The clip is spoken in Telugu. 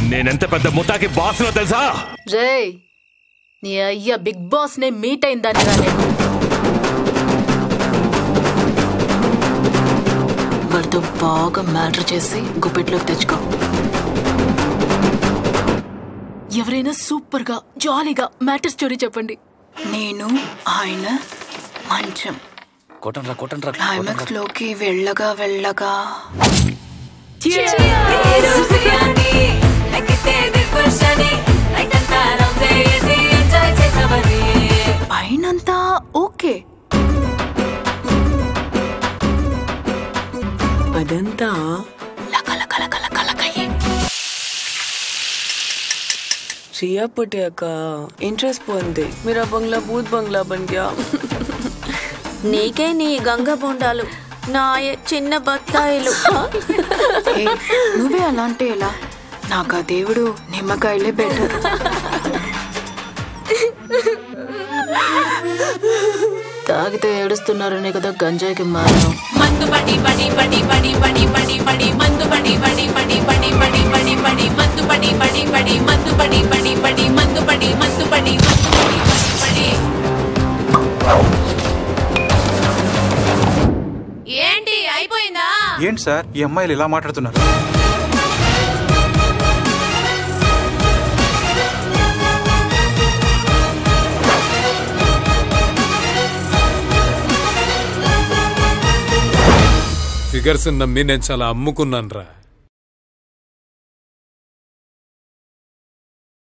నేనెంత పెద్ద ముఠాకి బాస్లో తెలుసా రే నీ అయ్య బిగ్ బాస్ నే మీట్ అయిందని రా నేను వాడితో బాగా మ్యాటర్ చేసి గుప్పెట్లోకి తెచ్చుకో ఎవరైనా సూపర్ గా జాలీగా మ్యాటర్ స్టోరీ చెప్పండి నేను ఆయన మంచం కొట్టండ్రా కొట్టండ్రా క్లైమాక్స్ లోకి వెళ్ళగా వెళ్ళగా పైనంతా ఓకే అదంతా లకలకలకలకలకయ్యే రియా పుట్టాక ఇంట్రెస్ట్ పోయింది మీరా బంగ్లా భూత్ బంగ్లా బన్ గయా నీకే నీ గంగ బొండాలు నా చిన్న బత్తాయిలు ఏ, నువ్వే అలా అంటే ఎలా నాకు ఆ దేవుడు నిమ్మకాయలే బెటర్ తాగితే ఏడుస్తున్నారనే కదా గంజాయికి మారాను మందు పడి పడి పడి పడి పడి పడి పడి మందు పడి పడి పడి పడి పడి పడి పడి మందు పడి పడి పడి మందు పడి పడి పడి మందు పడి మందు పడి మందు పడి పడి పడి ఏంటి అయిపోయిందా ఏంటి సార్ ఈ అమ్మాయిలు ఇలా మాట్లాడుతున్నారు ఫిగర్స్ నమ్మి నేను చాలా అమ్ముకున్నాను రా